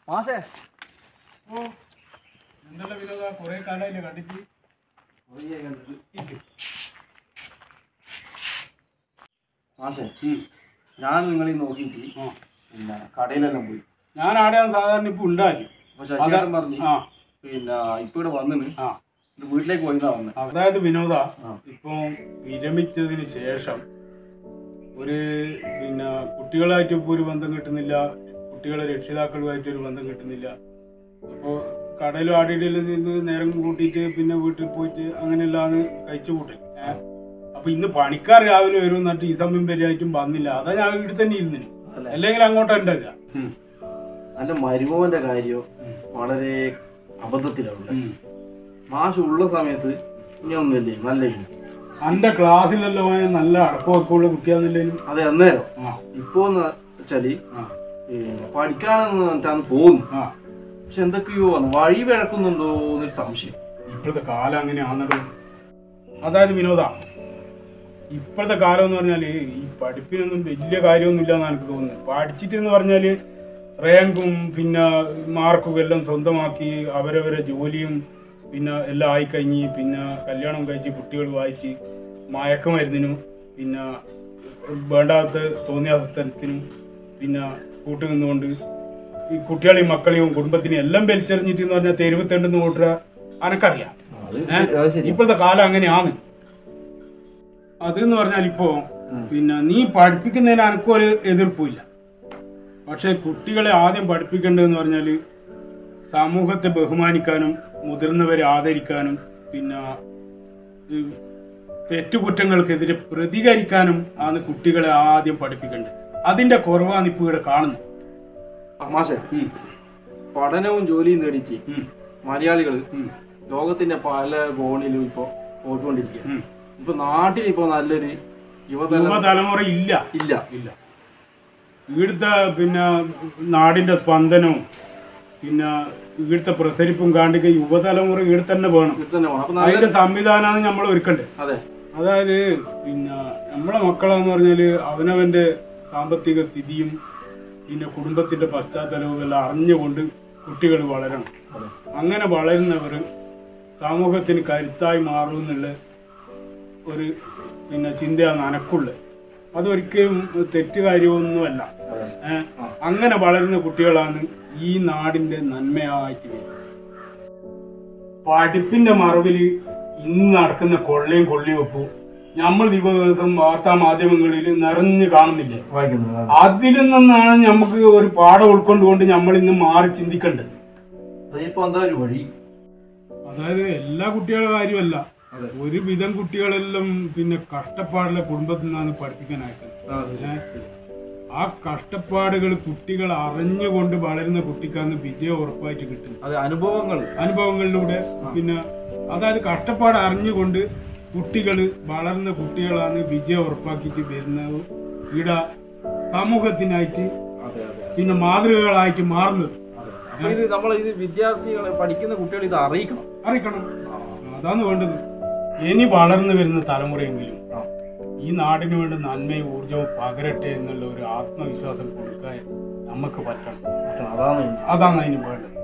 മാഷേ ഓ എന്തെല്ലാം വിനോദ കുറെ കാലമായില്ലേ കണ്ടിട്ട് മാഷേ ഞാൻ നിങ്ങളീ നോക്കിയിട്ട് ആ. പിന്നെ കടയിലെല്ലാം പോയി ഞാൻ ആടെയാണ് സാധാരണ ഇപ്പൊ ഉണ്ടാക്കി അപ്പൊ ശശിയേട്ടൻ പറഞ്ഞു ആ പിന്നെ ഇപ്പൊ ഇവിടെ വന്നിന് ആ ഇത് വീട്ടിലേക്ക് പോയിന്നാ വന്നത് അതായത് വിനോദ ആ. ഇപ്പം വിരമിച്ചതിന് ശേഷം ഒരു പിന്നെ കുട്ടികളായിട്ട് ഇപ്പോൾ ഒരു ബന്ധം കിട്ടുന്നില്ല കുട്ടികളെ രക്ഷിതാക്കളുമായിട്ട് ഒരു ബന്ധം കിട്ടുന്നില്ല അപ്പോൾ കടയിലും ആടിയിലും നിന്ന് നേരം കൂട്ടിയിട്ട് പിന്നെ വീട്ടിൽ പോയിട്ട് അങ്ങനെയെല്ലാം കഴിച്ചു കൂട്ടൽ ഏഹ് അപ്പൊ ഇന്ന് പണിക്കാർ രാവിലെ വരും എന്നിട്ട് ഈ സമയം വരെയായിട്ടും വന്നില്ല അതാ ഞാൻ ഇവിടെ തന്നെ ഇരുന്നിന് അല്ലേ? അല്ലെങ്കിൽ അങ്ങോട്ട് ഉണ്ടാക്കുക എന്റെ മരുമോന്റെ കാര്യം വളരെ അബദ്ധത്തിലാണ് മാഷ് ഉള്ള സമയത്ത് ഇനി ഒന്നുമില്ലേ നല്ല ഇനി. അന്റെ ക്ലാസ്സിലെല്ലാം അവൻ നല്ല അടക്കമൊക്കെയുള്ള കുട്ടിയാന്നില്ലേലും അതെ അന്നേരം ആ ഇപ്പൊ വെച്ചാല് ആ പിന്നെ പഠിക്കാനെന്ന് പറഞ്ഞിട്ടാണ് പോകുന്നു ആ പക്ഷെ എന്തൊക്കെയോ ആണ്. വഴി പിഴക്കുന്നുണ്ടോ എന്നൊരു സംശയം ഇപ്പോഴത്തെ കാലം അങ്ങനെയാണല്ലോ അതായത് വിനോദ ഇപ്പോഴത്തെ കാലം എന്ന് പറഞ്ഞാൽ ഈ പഠിപ്പിനൊന്നും വലിയ കാര്യമൊന്നുമില്ല എന്നാണ് എനിക്ക് തോന്നുന്നത് പഠിച്ചിട്ട് എന്ന് പറഞ്ഞാൽ റാങ്കും പിന്നെ മാർക്കും എല്ലാം സ്വന്തമാക്കി അവരവരെ ജോലിയും പിന്നെ എല്ലാം ആയിക്കഴിഞ്ഞ് പിന്നെ കല്യാണം കഴിച്ച് കുട്ടികളുമായിട്ട് മയക്കുമരുന്നിനും പിന്നെ വേണ്ടാത്ത തോന്നിയാസത്തിനും പിന്നെ കൂട്ടു നിന്നുകൊണ്ട് ഈ കുട്ടികളെയും മക്കളെയും കുടുംബത്തിനെയും എല്ലാം വലിച്ചെറിഞ്ഞിട്ട് എന്ന് പറഞ്ഞാൽ തെരുവ് തെണ്ടെന്ന് കൂട്ടുക അനക്കറിയാം അത് ഏ? അത് ശരി ഇപ്പോഴത്തെ കാലം അങ്ങനെയാണ് അതെന്ന് പറഞ്ഞാൽ ഇപ്പോ പിന്നെ നീ പഠിപ്പിക്കുന്നതിന് അനക്കും ഒരു എതിർപ്പില്ല പക്ഷെ കുട്ടികളെ ആദ്യം പഠിപ്പിക്കേണ്ടതെന്ന് പറഞ്ഞാൽ സമൂഹത്തെ ബഹുമാനിക്കാനും മുതിർന്നവരെ ആദരിക്കാനും പിന്നെ ഈ തെറ്റുകുറ്റങ്ങൾക്കെതിരെ പ്രതികരിക്കാനും ആണ് കുട്ടികളെ ആദ്യം പഠിപ്പിക്കേണ്ടത് അതിന്റെ കുറവാണ് ഇപ്പോൾ ഇവിടെ കാണുന്നത് മാഷെ ഉം. പഠനവും ജോലിയും നേടിയിട്ട് ഉം. മലയാളികൾ ഉം. ലോകത്തിന്റെ പല കോണിലും ഇപ്പോ പോയിക്കൊണ്ടിരിക്കുക ഉം. ഇപ്പൊ നാട്ടിൽ ഇപ്പൊ നല്ലൊരു യുവതല യുവതലമുറ ഇല്ല ഇല്ല ഇല്ല ഇവിടുത്തെ പിന്നെ നാടിന്റെ സ്പന്ദനവും പിന്നെ ഇവിടുത്തെ പ്രസരിപ്പും കാണ്ടിക്ക് യുവതലമുറ ഇവിടെ തന്നെ വേണം ഇത് തന്നെ വേണം അപ്പൊ നല്ല അതിന്റെ സംവിധാനമാണ് നമ്മൾ ഒരുക്കേണ്ടത് അതെ അതായത് പിന്നെ നമ്മളെ മക്കളെന്ന് പറഞ്ഞാല് അവനവന്റെ സാമ്പത്തിക സ്ഥിതിയും പിന്നെ കുടുംബത്തിന്റെ പശ്ചാത്തലവും എല്ലാം അറിഞ്ഞുകൊണ്ട് കുട്ടികൾ വളരണം അതെ അങ്ങനെ വളരുന്നവർ സമൂഹത്തിന് കരുത്തായി മാറും എന്നുള്ള ഒരു പിന്നെ ചിന്തയാണ് അനക്കുള്ളത് അതൊരിക്കലും തെറ്റ് കാര്യമൊന്നുമല്ല അതെ ഏ? അങ്ങനെ വളരുന്ന കുട്ടികളാണ് ഈ നാടിന്റെ നന്മയായിട്ട് വരുന്നത് പഠിപ്പിന്റെ മറവിൽ ഇന്ന് നടക്കുന്ന കൊള്ളയും കൊള്ളിയും ഒപ്പും നമ്മൾ ദിവസം വാർത്താ മാധ്യമങ്ങളിൽ നിറഞ്ഞു കാണുന്നില്ലേ വായിക്കുന്നത് അതിൽ നിന്നാണ് നമുക്ക് ഒരു പാഠം ഉൾക്കൊണ്ടുകൊണ്ട് നമ്മൾ ഇന്ന് മാറി ചിന്തിക്കേണ്ടത് അതിപ്പോ എന്താ ഒരു വഴി അതായത് എല്ലാ കുട്ടികളുടെ കാര്യമല്ല അതെ. ഒരു വിധം കുട്ടികളെല്ലാം പിന്നെ കഷ്ടപ്പാടുള്ള കുടുംബത്തിൽ നിന്നാണ് പഠിപ്പിക്കാൻ അയക്കുന്നത് ഏ? ആ കഷ്ടപ്പാടുകൾ കുട്ടികൾ അറിഞ്ഞുകൊണ്ട് വളരുന്ന കുട്ടിക്കാണ് വിജയം ഉറപ്പായിട്ട് കിട്ടുന്നത് അതെ അനുഭവങ്ങൾ അനുഭവങ്ങളിലൂടെ പിന്നെ അതായത് കഷ്ടപ്പാട് അറിഞ്ഞുകൊണ്ട് കുട്ടികൾ വളർന്ന കുട്ടികളാണ് വിജയം ഉറപ്പാക്കിയിട്ട് വരുന്നത് ഇവിടെ സമൂഹത്തിനായിട്ട് അതെ അതെ പിന്നെ മാതൃകകളായിട്ട് മാറുന്നത് അതെ അപ്പൊ ഇത് നമ്മൾ ഇത് വിദ്യാർത്ഥികളെ പഠിക്കുന്ന കുട്ടികൾ ഇത് അറിയിക്കണം അറിയിക്കണം അതാണ് വേണ്ടത് ഇനി വളർന്നു വരുന്ന തലമുറയെങ്കിലും ആ. ഈ നാടിന് വേണ്ട നന്മയും ഊർജവും പകരട്ടെ എന്നുള്ള ഒരു ആത്മവിശ്വാസം കൊടുക്കാൻ നമുക്ക് പറ്റണം അതാണ് അതാണ് അതിന് വേണ്ടത്